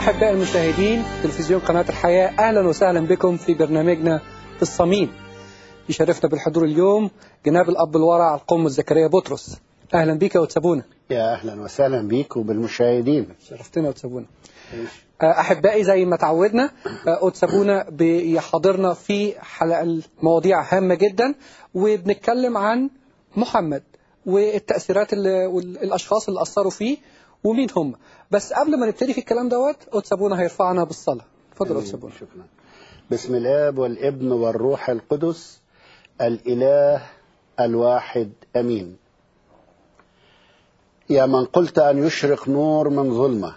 أحباء المشاهدين تلفزيون قناة الحياة أهلا وسهلا بكم في برنامجنا في الصميم يشرفنا بالحضور اليوم جناب الأب الورع القم زكريا بطرس أهلا بك وتسابونا يا أهلا وسهلا بيك وبالمشاهدين شرفتنا وتسابونا أحبائي زي ما تعودنا أتسابونا بيحاضرنا في حلقة مواضيع هامة جدا وبنتكلم عن محمد والتأثيرات اللي والأشخاص اللي أثروا فيه ومين هم بس قبل ما نبتدي في الكلام دوت أتسابونا هيرفعنا بالصلاة اتفضل أتسابونا شكرا بسم الآب والابن والروح القدس الإله الواحد أمين يا من قلت أن يشرق نور من ظلمة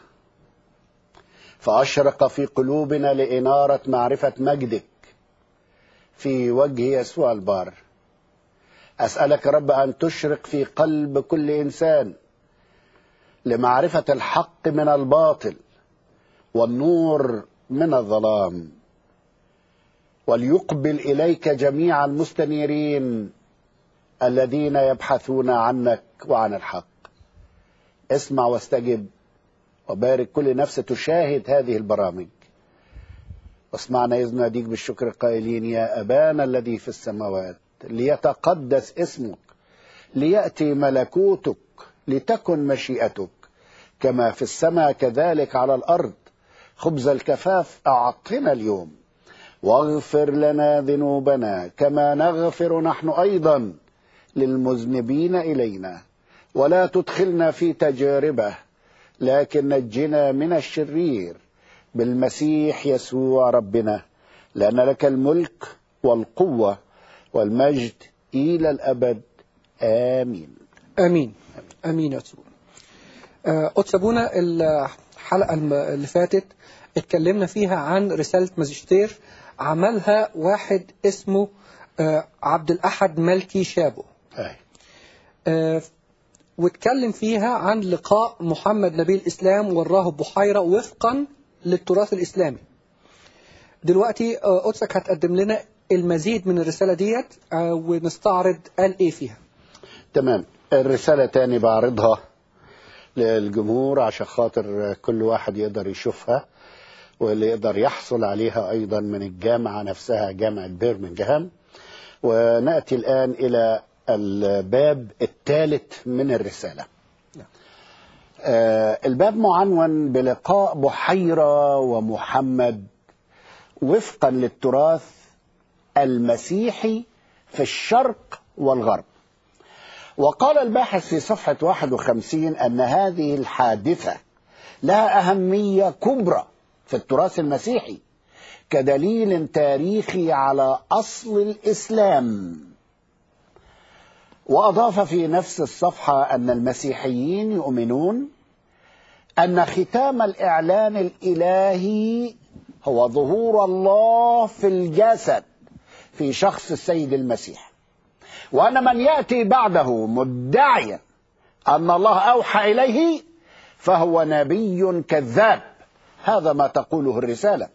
فأشرق في قلوبنا لإنارة معرفة مجدك في وجه يسوع البار أسألك رب أن تشرق في قلب كل إنسان لمعرفة الحق من الباطل والنور من الظلام وليقبل إليك جميع المستنيرين الذين يبحثون عنك وعن الحق اسمع واستجب وبارك كل نفس تشاهد هذه البرامج واسمعنا إذ ناديك بالشكر قائلين يا أبانا الذي في السماوات ليتقدس اسمك ليأتي ملكوتك لتكن مشيئتك كما في السماء كذلك على الأرض خبز الكفاف أعطنا اليوم واغفر لنا ذنوبنا كما نغفر نحن أيضا للمذنبين إلينا ولا تدخلنا في تجاربه لكن نجنا من الشرير بالمسيح يسوع ربنا لأن لك الملك والقوة والمجد إلى الأبد آمين آمين آمين يا أتسابونا أتسابونا الحلقة اللي فاتت اتكلمنا فيها عن رسالة ماجستير عملها واحد اسمه عبد الأحد ملكي شابو أي. واتكلم فيها عن لقاء محمد نبي الإسلام والراهب بحيرة وفقا للتراث الإسلامي دلوقتي قدسك هتقدم لنا المزيد من الرسالة ديت ونستعرض قال إيه فيها تمام الرسالة تاني بعرضها للجمهور عشان خاطر كل واحد يقدر يشوفها واللي يقدر يحصل عليها أيضا من الجامعة نفسها جامعة بيرمنجهام ونأتي الآن إلى الباب الثالث من الرسالة آه الباب معنون بلقاء بحيرة ومحمد وفقا للتراث المسيحي في الشرق والغرب وقال الباحث في صفحة 51 أن هذه الحادثة لها أهمية كبرى في التراث المسيحي كدليل تاريخي على أصل الإسلام وأضاف في نفس الصفحة أن المسيحيين يؤمنون أن ختام الإعلان الإلهي هو ظهور الله في الجسد في شخص السيد المسيح وأن من يأتي بعده مدعيا أن الله أوحى إليه فهو نبي كذاب هذا ما تقوله الرسالة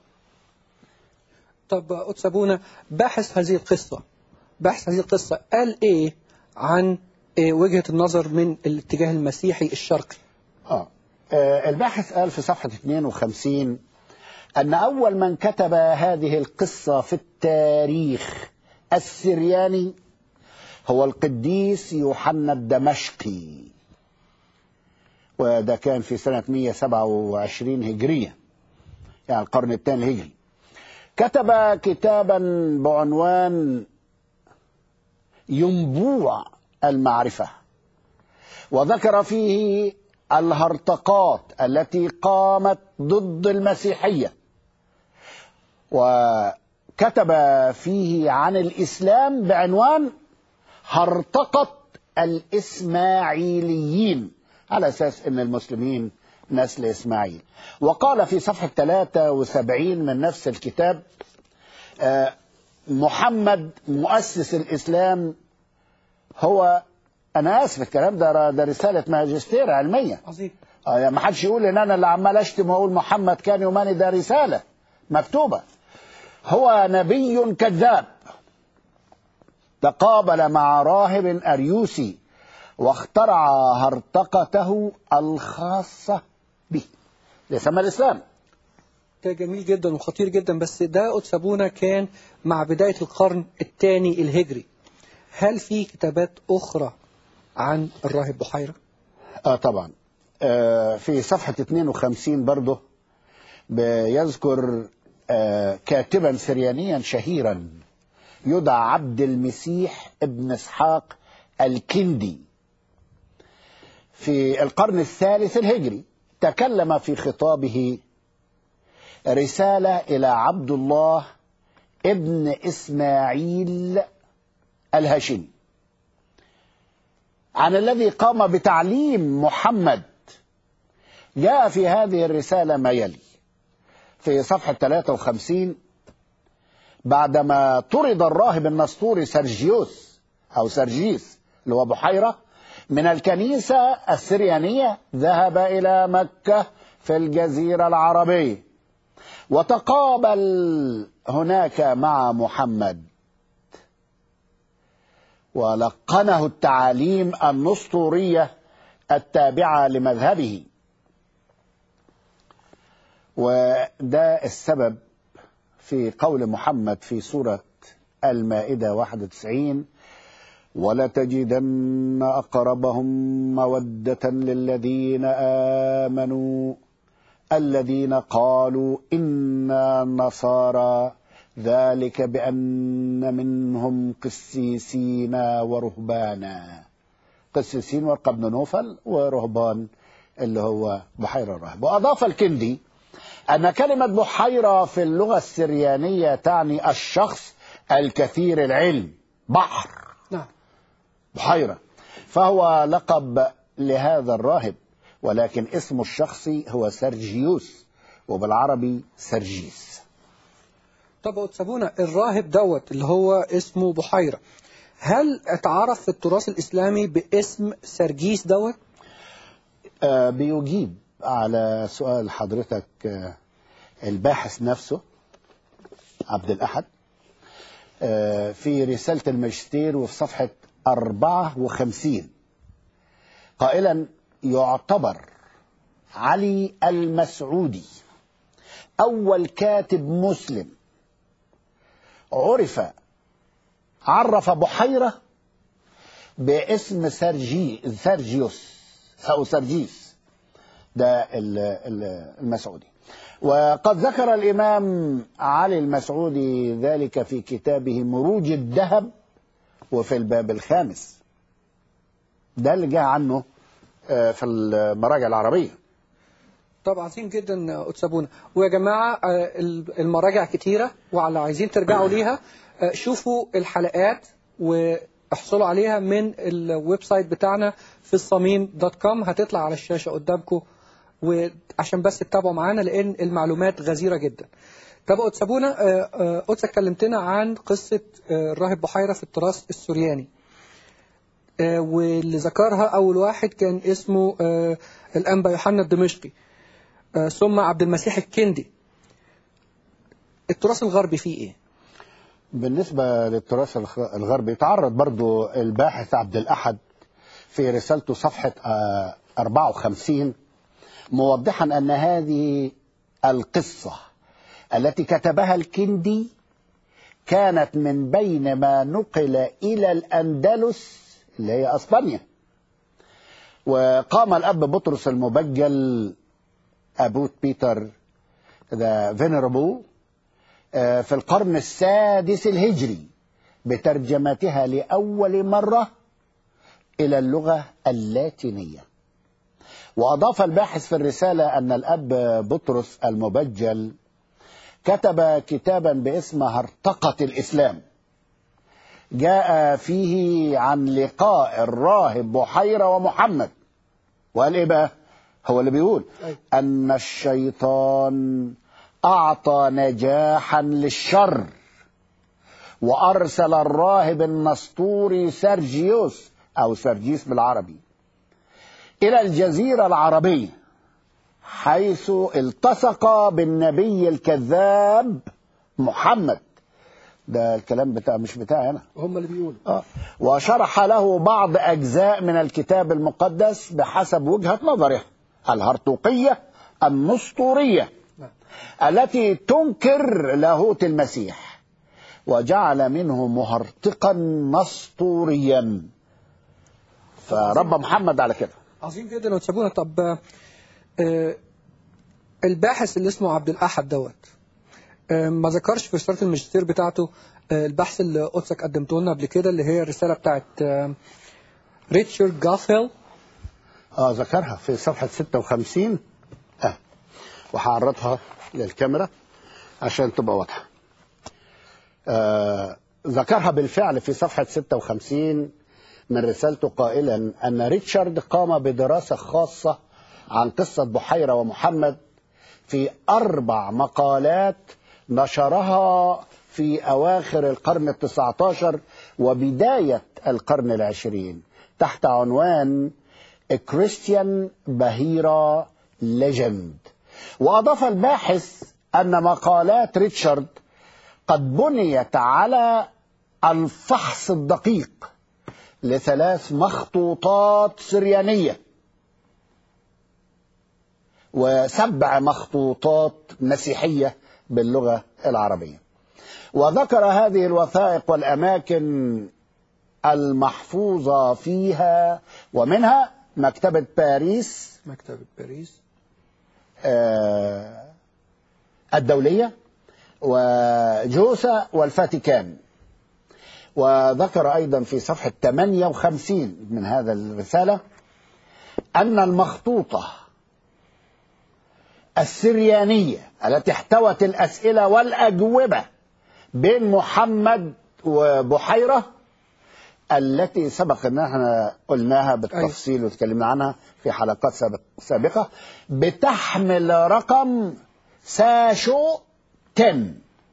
طب أتسابونا باحث هذه القصة باحث هذه القصة قال إيه عن إيه وجهة النظر من الاتجاه المسيحي الشرقي آه. آه الباحث قال في صفحة 52 أن أول من كتب هذه القصة في التاريخ السرياني هو القديس يوحنا الدمشقي وده كان في سنة 127 هجرية يعني القرن الثاني الهجري كتب كتابا بعنوان ينبوع المعرفة وذكر فيه الهرطقات التي قامت ضد المسيحية وكتب فيه عن الإسلام بعنوان هرطقة الإسماعيليين على أساس أن المسلمين نسل إسماعيل وقال في صفحة 73 من نفس الكتاب محمد مؤسس الإسلام هو أنا آسف الكلام ده ده رسالة ماجستير علمية عظيم آه يعني ما حدش يقول ان انا اللي عمال اشتم واقول محمد كان يوماني ده رساله مكتوبه هو نبي كذاب تقابل مع راهب اريوسي واخترع هرطقته الخاصه به ليسمى الاسلام جميل جدا وخطير جدا بس ده أتسابونا كان مع بداية القرن الثاني الهجري هل في كتابات أخرى عن الراهب بحيرة؟ اه طبعا آه في صفحة 52 برضه بيذكر آه كاتبا سريانيا شهيرا يدعى عبد المسيح ابن اسحاق الكندي في القرن الثالث الهجري تكلم في خطابه رسالة إلى عبد الله ابن إسماعيل الهاشمي عن الذي قام بتعليم محمد جاء في هذه الرسالة ما يلي في صفحة 53 بعدما طرد الراهب النسطوري سرجيوس أو سرجيس اللي هو بحيرة من الكنيسة السريانية ذهب إلى مكة في الجزيرة العربية وتقابل هناك مع محمد ولقنه التعاليم النسطورية التابعة لمذهبه وده السبب في قول محمد في سورة المائدة 91 ولتجدن أقربهم مودة للذين آمنوا الذين قالوا إنا نصارى ذلك بأن منهم قسيسين ورهبانا قسيسين ورقة بن نوفل ورهبان اللي هو بحيرة الراهب وأضاف الكندي أن كلمة بحيرة في اللغة السريانية تعني الشخص الكثير العلم بحر نعم بحيرة فهو لقب لهذا الراهب ولكن اسمه الشخصي هو سرجيوس وبالعربي سرجيس طب أتسابونا الراهب دوت اللي هو اسمه بحيرة هل اتعرف في التراث الإسلامي باسم سرجيس دوت؟ آه بيجيب على سؤال حضرتك آه الباحث نفسه عبد الأحد آه في رسالة الماجستير وفي صفحة 54 قائلا يعتبر علي المسعودي أول كاتب مسلم عرف عرف بحيرة باسم سرجي سرجيوس أو سرجيس ده ال- ال- المسعودي وقد ذكر الإمام علي المسعودي ذلك في كتابه مروج الذهب وفي الباب الخامس ده اللي جاء عنه آه، في المراجع العربية طب عظيم جدا أتسابونا ويا جماعة آه، المراجع كتيرة وعلى عايزين ترجعوا ليها آه، شوفوا الحلقات واحصلوا عليها من الويب سايت بتاعنا في الصميم دوت كوم هتطلع على الشاشة قدامكم وعشان بس تتابعوا معانا لأن المعلومات غزيرة جدا طب أتسابونا آه، آه، قدس كلمتنا عن قصة آه، الراهب بحيرة في التراث السورياني آه، واللي ذكرها أول واحد كان اسمه آه، الأنبا يوحنا الدمشقي آه، ثم عبد المسيح الكندي التراث الغربي فيه ايه؟ بالنسبة للتراث الخ- الغربي تعرض برضو الباحث عبد الأحد في رسالته صفحة آه، 54 موضحا أن هذه القصة التي كتبها الكندي كانت من بين ما نقل إلى الأندلس اللي هي أسبانيا وقام الأب بطرس المبجل أبوت بيتر ذا فينربل في القرن السادس الهجري بترجمتها لأول مرة إلى اللغة اللاتينية وأضاف الباحث في الرسالة أن الأب بطرس المبجل كتب كتابا باسم هرطقة الإسلام جاء فيه عن لقاء الراهب بحيرة ومحمد وقال إيه بقى هو اللي بيقول أيوة. أن الشيطان أعطى نجاحا للشر وأرسل الراهب النسطوري سرجيوس أو سرجيس بالعربي إلى الجزيرة العربية حيث التصق بالنبي الكذاب محمد ده الكلام بتاع مش بتاعي أنا هم اللي بيقولوا آه. وشرح له بعض أجزاء من الكتاب المقدس بحسب وجهة نظره الهرطوقية النسطورية نعم. التي تنكر لاهوت المسيح وجعل منه مهرطقا مسطوريا فرب محمد على كده عظيم جدا وتسابونا طب آه، الباحث اللي اسمه عبد الأحد دوت آه، ما ذكرش في رسالة الماجستير بتاعته آه، البحث اللي قدسك قدمته لنا قبل كده اللي هي الرسالة بتاعت آه، ريتشارد جافيل اه ذكرها في صفحة 56 اه وهعرضها للكاميرا عشان تبقى واضحة آه ذكرها بالفعل في صفحة 56 من رسالته قائلا أن ريتشارد قام بدراسة خاصة عن قصة بحيرة ومحمد في أربع مقالات نشرها في أواخر القرن التسعة عشر وبداية القرن العشرين تحت عنوان كريستيان بهيرة ليجند وأضاف الباحث أن مقالات ريتشارد قد بنيت على الفحص الدقيق لثلاث مخطوطات سريانية وسبع مخطوطات مسيحية باللغة العربية وذكر هذه الوثائق والأماكن المحفوظة فيها ومنها مكتبة باريس مكتبة باريس آه، الدولية وجوسا والفاتيكان وذكر أيضا في صفحة 58 من هذا الرسالة أن المخطوطة السريانية التي احتوت الأسئلة والأجوبة بين محمد وبحيرة التي سبق ان احنا قلناها بالتفصيل وتكلمنا عنها في حلقات سابق- سابقة بتحمل رقم ساشو 10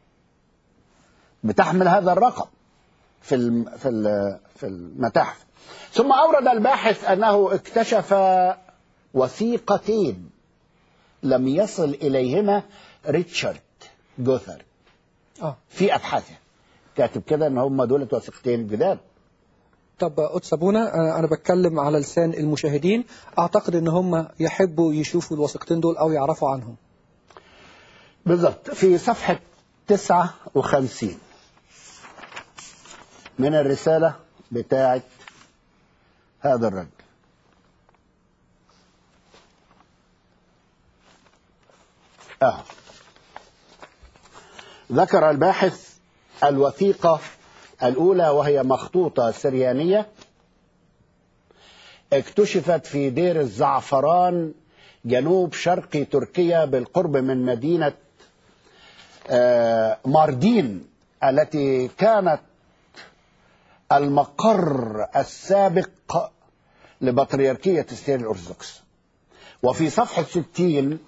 بتحمل هذا الرقم في الم في ال- في المتاحف ثم اورد الباحث انه اكتشف وثيقتين لم يصل اليهما ريتشارد جوثر اه في ابحاثه كاتب كده ان هم دول وثيقتين جداد طب قدس ابونا آه، انا بتكلم على لسان المشاهدين اعتقد ان هم يحبوا يشوفوا الوثيقتين دول او يعرفوا عنهم بالضبط في صفحة 59 من الرسالة بتاعة هذا الرجل آه. ذكر الباحث الوثيقة الأولى وهي مخطوطة سريانية اكتشفت في دير الزعفران جنوب شرق تركيا بالقرب من مدينة آه، ماردين التي كانت المقر السابق لبطريركية السير الأرثوذكس وفي صفحة 60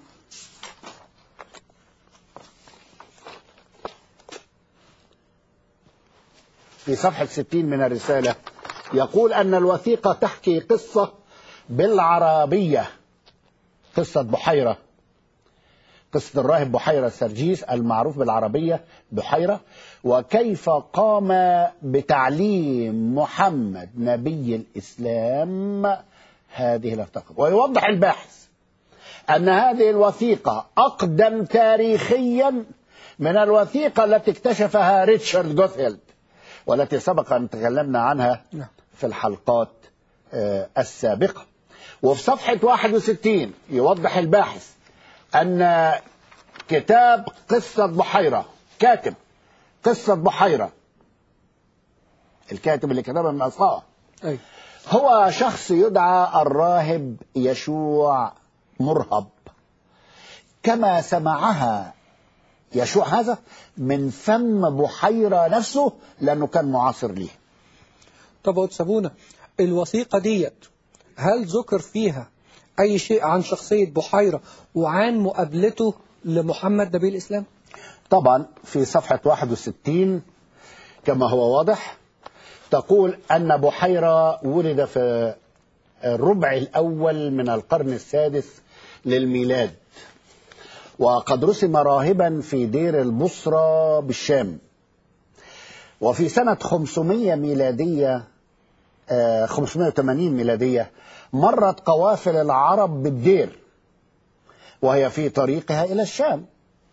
في صفحة 60 من الرسالة يقول أن الوثيقة تحكي قصة بالعربية قصة بحيرة قصة الراهب بحيرة سرجيس المعروف بالعربية بحيرة وكيف قام بتعليم محمد نبي الإسلام هذه الأفتقة ويوضح الباحث أن هذه الوثيقة أقدم تاريخيا من الوثيقة التي اكتشفها ريتشارد جوثيلد والتي سبق أن تكلمنا عنها نعم. في الحلقات آه، السابقة وفي صفحة 61 يوضح الباحث أن كتاب قصة بحيرة كاتب قصة بحيرة الكاتب اللي كتبها من أصحابه ايوه هو شخص يدعى الراهب يشوع مرهب كما سمعها يشوع هذا من فم بحيرة نفسه لأنه كان معاصر ليه طب قدس ابونا الوثيقه ديت هل ذكر فيها اي شيء عن شخصيه بحيره وعن مقابلته لمحمد نبي الاسلام طبعا في صفحة 61 كما هو واضح تقول أن بحيرة ولد في الربع الأول من القرن السادس للميلاد وقد رسم راهبا في دير البصرة بالشام وفي سنة 500 ميلادية آه، 580 ميلادية مرت قوافل العرب بالدير وهي في طريقها إلى الشام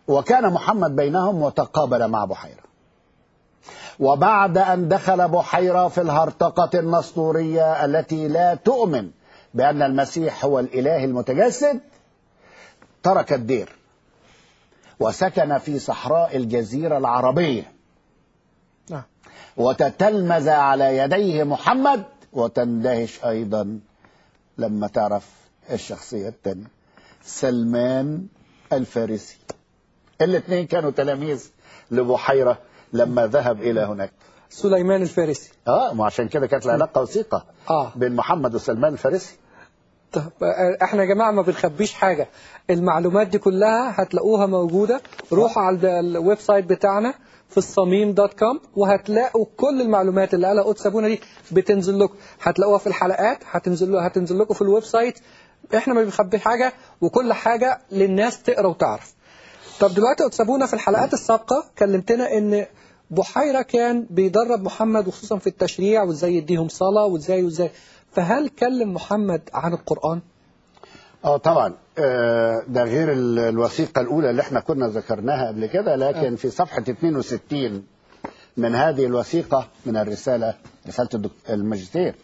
وكان محمد بينهم وتقابل مع بحيرة وبعد أن دخل بحيرة في الهرطقة النسطورية التي لا تؤمن بأن المسيح هو الإله المتجسد ترك الدير وسكن في صحراء الجزيرة العربية نعم وتتلمذ على يديه محمد وتندهش أيضا لما تعرف الشخصية الثانية سلمان الفارسي الاثنين كانوا تلاميذ لبحيرة لما ذهب إلى هناك سليمان الفارسي اه ما عشان كده كانت العلاقة وثيقة اه بين محمد وسلمان الفارسي طب آه، احنا يا جماعه ما بنخبيش حاجه المعلومات دي كلها هتلاقوها موجوده روحوا على ال- الويب سايت بتاعنا في الصميم دوت كوم وهتلاقوا كل المعلومات اللي قالها قدس ابونا دي بتنزل لكم هتلاقوها في الحلقات هتنزل هتنزل لكم في الويب سايت احنا ما بنخبي حاجه وكل حاجه للناس تقرا وتعرف طب دلوقتي قدس ابونا في الحلقات السابقه كلمتنا ان بحيره كان بيدرب محمد وخصوصا في التشريع وازاي يديهم صلاه وازاي وازاي فهل كلم محمد عن القران اه طبعا آه، ده غير ال- الوثيقة الأولى اللي احنا كنا ذكرناها قبل كده لكن في صفحة 62 من هذه الوثيقة من الرسالة رسالة الدك- الماجستير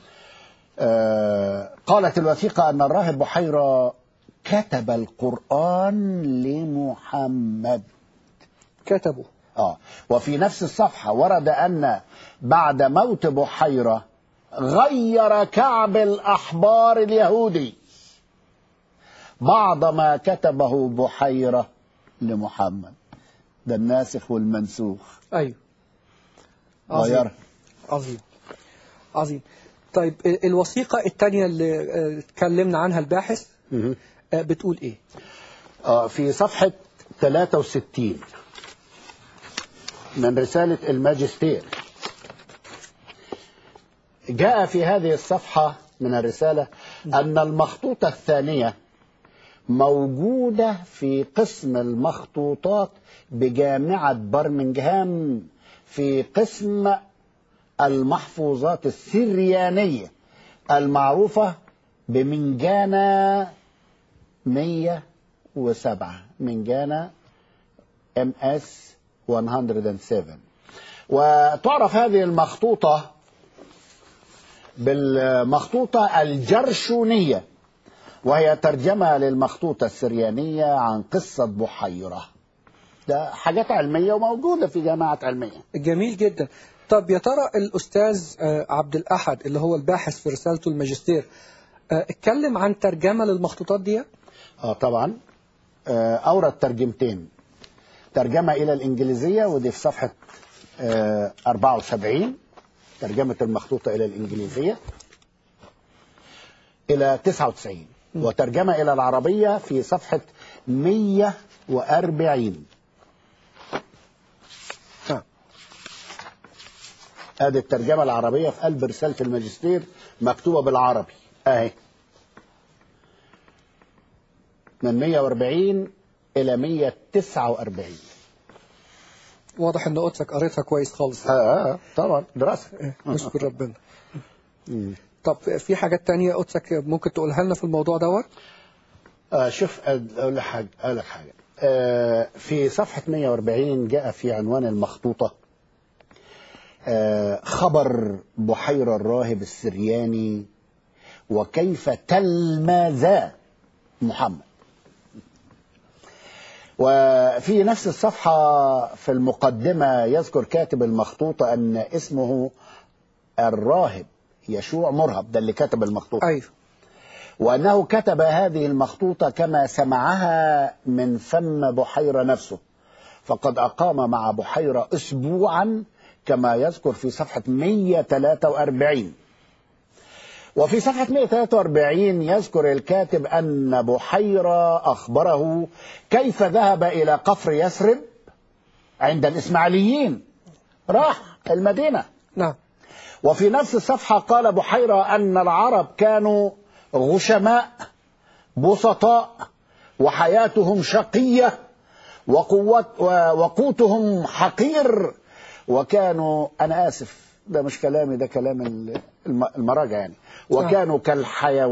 آه، قالت الوثيقة أن الراهب بحيرة كتب القرآن لمحمد كتبوا آه وفي نفس الصفحة ورد أن بعد موت بحيرة غير كعب الأحبار اليهودي بعض ما كتبه بحيرة لمحمد ده الناسخ والمنسوخ ايوه عظيم غيرها عظيم عظيم طيب ال- الوثيقة الثانية اللي آه، اتكلمنا عنها الباحث مهم. آه، بتقول ايه؟ آه في صفحة 63 من رسالة الماجستير جاء في هذه الصفحة من الرسالة أن المخطوطة الثانية موجودة في قسم المخطوطات بجامعة برمنجهام في قسم المحفوظات السريانية المعروفة بمنجانا 107 منجانا ام اس 107 وتعرف هذه المخطوطة بالمخطوطة الجرشونية وهي ترجمة للمخطوطة السريانية عن قصة بحيرة ده حاجات علمية وموجودة في جامعة علمية جميل جدا طب يا ترى الأستاذ آه، عبد الأحد اللي هو الباحث في رسالته الماجستير آه، اتكلم عن ترجمة للمخطوطات دي اه طبعا آه، اورد ترجمتين ترجمه الى الانجليزيه ودي في صفحه آه، 74 ترجمه المخطوطه الى الانجليزيه الى 99 وترجمه الى العربيه في صفحه 140 آه. ادي الترجمه العربيه في قلب رساله الماجستير مكتوبه بالعربي اهي من 140 الى 149 واضح ان قدسك قريتها كويس خالص اه آه، طبعا دراسه آه، نشكر ربنا طب في حاجات تانية قدسك ممكن تقولها لنا في الموضوع دوت آه شوف اقول لك حاجه اقول لك حاجه آه في صفحه 140 جاء في عنوان المخطوطه آه خبر بحيرة الراهب السرياني وكيف تلمذ محمد وفي نفس الصفحة في المقدمة يذكر كاتب المخطوطة أن اسمه الراهب يشوع مرهب ده اللي كتب المخطوطة ايوه وأنه كتب هذه المخطوطة كما سمعها من فم بحيرة نفسه فقد أقام مع بحيرة أسبوعا كما يذكر في صفحة 143 وفي صفحة 143 يذكر الكاتب أن بحيرة أخبره كيف ذهب إلى قفر يثرب عند الإسماعيليين راح المدينة نعم وفي نفس الصفحة قال بحيرة أن العرب كانوا غشماء بسطاء وحياتهم شقية وقوت وقوتهم حقير وكانوا أنا آسف ده مش كلامي ده كلام الم- المراجع يعني وكانوا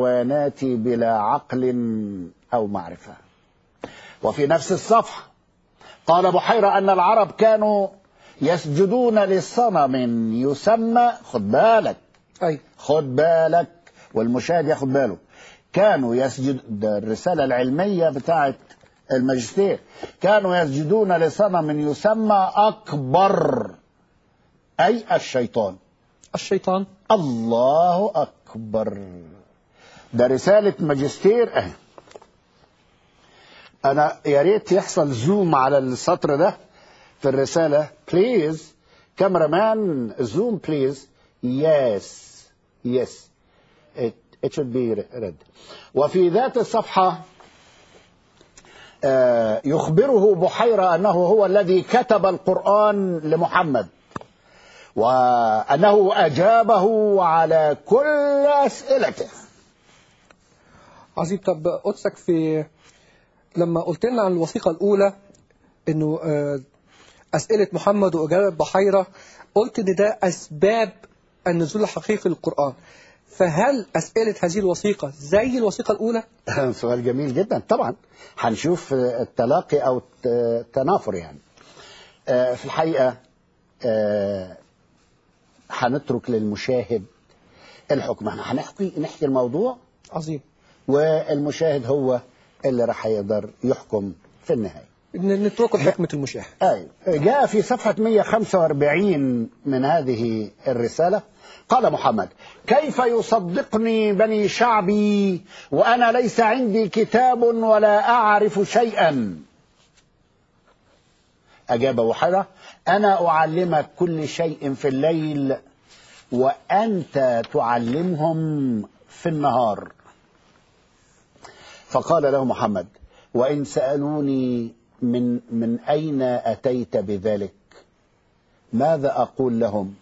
كالحيوانات بلا عقل أو معرفة وفي نفس الصفحة قال بحيرة أن العرب كانوا يسجدون لصنم يسمى خد بالك أي خد بالك والمشاهد ياخد باله كانوا يسجد ده الرسالة العلمية بتاعت الماجستير كانوا يسجدون لصنم يسمى أكبر أي الشيطان الشيطان الله أكبر ده رسالة ماجستير أهي أنا يا ريت يحصل زوم على السطر ده في الرسالة بليز كاميرا مان زوم بليز يس يس it, it should be read وفي ذات الصفحة آه، يخبره بحيرة أنه هو الذي كتب القرآن لمحمد وأنه أجابه على كل أسئلته عظيم طب قدسك في لما قلت لنا عن الوثيقة الأولى إنه آه، أسئلة محمد وإجابة بحيرة قلت إن ده أسباب النزول الحقيقي للقرآن فهل أسئلة هذه الوثيقة زي الوثيقة الأولى؟ سؤال جميل جدا طبعا هنشوف التلاقي أو التنافر يعني آه، في الحقيقة آه، هنترك للمشاهد الحكم احنا هنحكي نحكي الموضوع عظيم والمشاهد هو اللي راح يقدر يحكم في النهاية إن نتركه لحكمة المشاهد أيوة. جاء في صفحة 145 من هذه الرسالة قال محمد كيف يصدقني بني شعبي وأنا ليس عندي كتاب ولا أعرف شيئا أجاب بحيرة أنا أعلمك كل شيء في الليل وأنت تعلمهم في النهار فقال له محمد وإن سألوني من من أين أتيت بذلك ماذا أقول لهم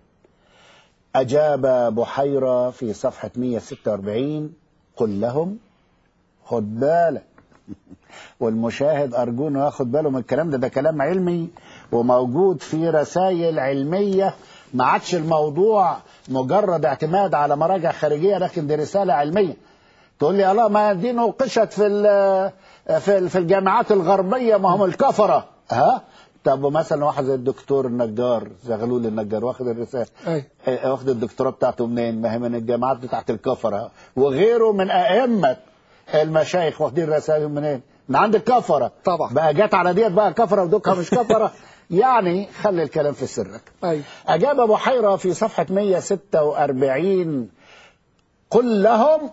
أجاب بحيرة في صفحة 146 قل لهم خد بالك والمشاهد أرجونه ياخد باله من الكلام ده ده كلام علمي وموجود في رسائل علمية ما عادش الموضوع مجرد اعتماد على مراجع خارجية لكن دي رسالة علمية تقول لي الله ما دي نوقشت في ال- في ال- في الجامعات الغربية ما هم الكفرة ها طب مثلا واحد زي الدكتور النجار زغلول النجار واخد الرسالة أي إيه، واخد الدكتوراه بتاعته منين؟ ما هي من الجامعات بتاعت الكفرة وغيره من أئمة المشايخ واخدين رسائل منين؟ من عند الكفرة طبعا. بقى جت على ديت بقى كفرة ودوكها مش كفرة يعني خلي الكلام في سرك أي أجاب بحيرة في صفحة 146 قل لهم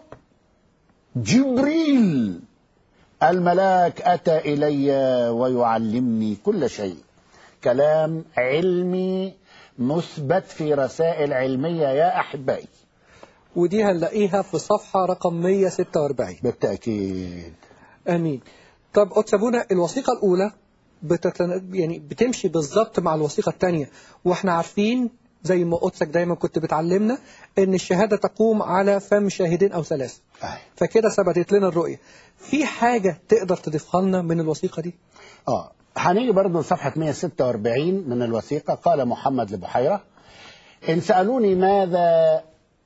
جبريل الملاك أتى إلي ويعلمني كل شيء كلام علمي مثبت في رسائل علمية يا أحبائي ودي هنلاقيها في صفحة رقم 146 بالتأكيد امين طب أتسابونا الوثيقه الاولى بتتن... يعني بتمشي بالظبط مع الوثيقه الثانيه واحنا عارفين زي ما قدسك دايما كنت بتعلمنا ان الشهاده تقوم على فم شاهدين او ثلاثه أي. فكده ثبتت لنا الرؤيه في حاجه تقدر تضيفها لنا من الوثيقه دي آه هنيجي برضه لصفحة 146 من الوثيقة قال محمد لبحيرة إن سألوني ماذا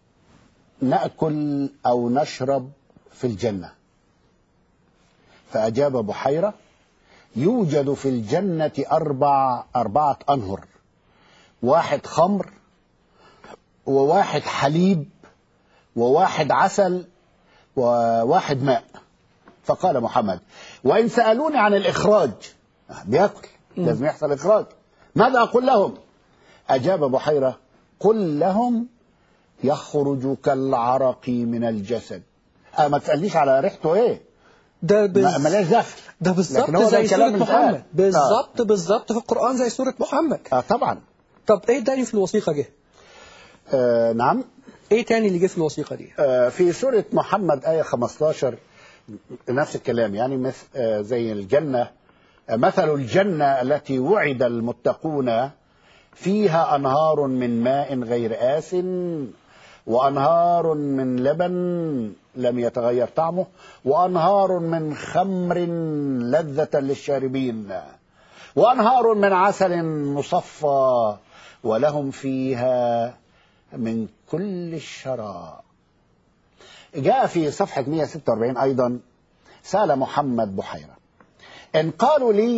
نأكل أو نشرب في الجنة فأجاب بحيرة يوجد في الجنة أربع أربعة أنهر واحد خمر وواحد حليب وواحد عسل وواحد ماء فقال محمد وإن سألوني عن الإخراج بياكل لازم يحصل إخراج ماذا أقول لهم أجاب بحيرة قل لهم يخرج كالعرق من الجسد أه ما تسألنيش على ريحته إيه ده ما- بز... ملاش دخل ده بالظبط لكن هو ده زي الكلام سوره اللي اتقال. محمد بالظبط بالظبط في القران زي سوره محمد آه طبعا طب ايه تاني في الوثيقه جه آه نعم ايه تاني اللي جه في الوثيقه دي آه في سورة محمد آية 15 نفس الكلام يعني مثل آه زي الجنة آه مثل الجنة التي وعد المتقون فيها أنهار من ماء غير آس وأنهار من لبن لم يتغير طعمه وأنهار من خمر لذة للشاربين وأنهار من عسل مصفى ولهم فيها من كل الشراب جاء في صفحة 146 أيضا سأل محمد بحيرة إن قالوا لي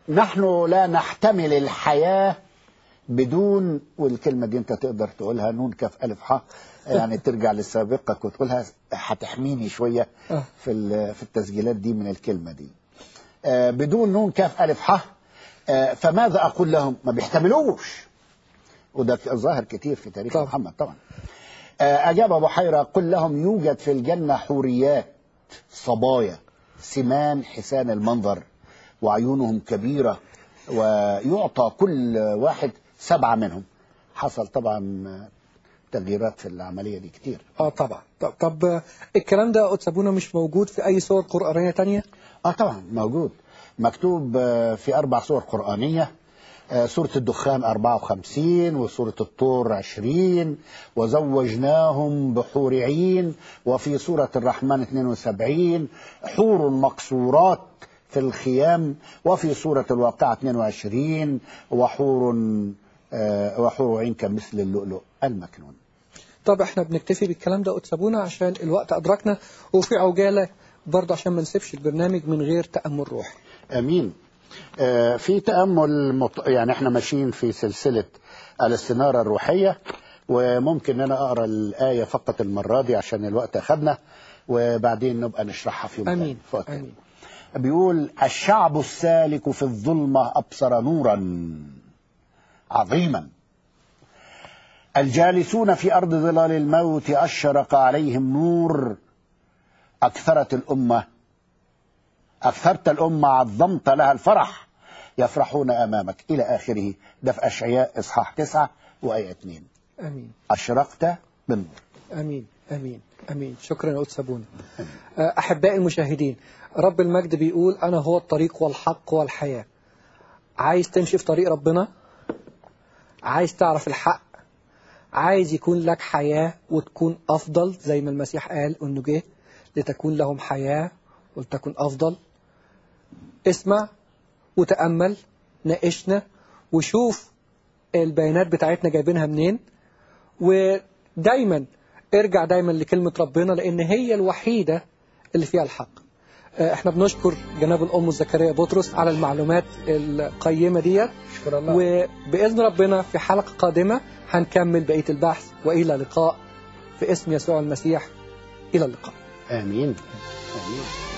نحن لا نحتمل الحياة بدون والكلمة دي أنت تقدر تقولها نون كف ألف ح يعني ترجع لسابقك وتقولها هتحميني شوية آه. في ال- في التسجيلات دي من الكلمة دي آه، بدون نون كاف ألف ح آه، فماذا أقول لهم ما بيحتملوش وده ظاهر كتير في تاريخ طبعا. محمد طبعا آه، أجاب أبو حيرة قل لهم يوجد في الجنة حوريات صبايا سمان حسان المنظر وعيونهم كبيرة ويعطى كل واحد سبعة منهم حصل طبعا آه، تغييرات في العملية دي كتير اه طبعا طب, طب آه، الكلام ده قدس ابونا مش موجود في اي صور قرآنية تانية اه طبعا موجود مكتوب آه، في اربع سور قرانيه آه، سورة الدخان 54 وسورة الطور 20 وزوجناهم بحور عين وفي سورة الرحمن 72 حور مقصورات في الخيام وفي سورة الواقعة 22 وحور آه، وحور عين كمثل اللؤلؤ المكنون طب احنا بنكتفي بالكلام ده قدس ابونا عشان الوقت ادركنا وفي عجالة برضه عشان ما نسيبش البرنامج من غير تأمل روحي امين آه، في تامل مط... يعني احنا ماشيين في سلسله الاستناره الروحيه وممكن ان انا اقرا الايه فقط المره دي عشان الوقت اخذنا وبعدين نبقى نشرحها في يوم امين تاني. في وقت تاني. امين بيقول الشعب السالك في الظلمه ابصر نورا عظيما الجالسون في ارض ظلال الموت اشرق عليهم نور اكثرت الامه أكثرت الأمة عظمت لها الفرح يفرحون أمامك إلى آخره ده في أشعياء إصحاح تسعة وآية 2 امين أشرقت بالنور امين امين امين شكرا يا قدس ابونا آه، احبائي المشاهدين رب المجد بيقول انا هو الطريق والحق والحياه عايز تمشي في طريق ربنا عايز تعرف الحق عايز يكون لك حياه وتكون افضل زي ما المسيح قال انه جه لتكون لهم حياه ولتكن افضل اسمع وتامل ناقشنا وشوف البيانات بتاعتنا جايبينها منين ودايما ارجع دايما لكلمة ربنا لأن هي الوحيدة اللي فيها الحق آه، احنا بنشكر جناب الأم زكريا بطرس على المعلومات القيمة ديت شكرا الله وبإذن ربنا في حلقة قادمة هنكمل بقية البحث وإلى لقاء في اسم يسوع المسيح إلى اللقاء آمين آمين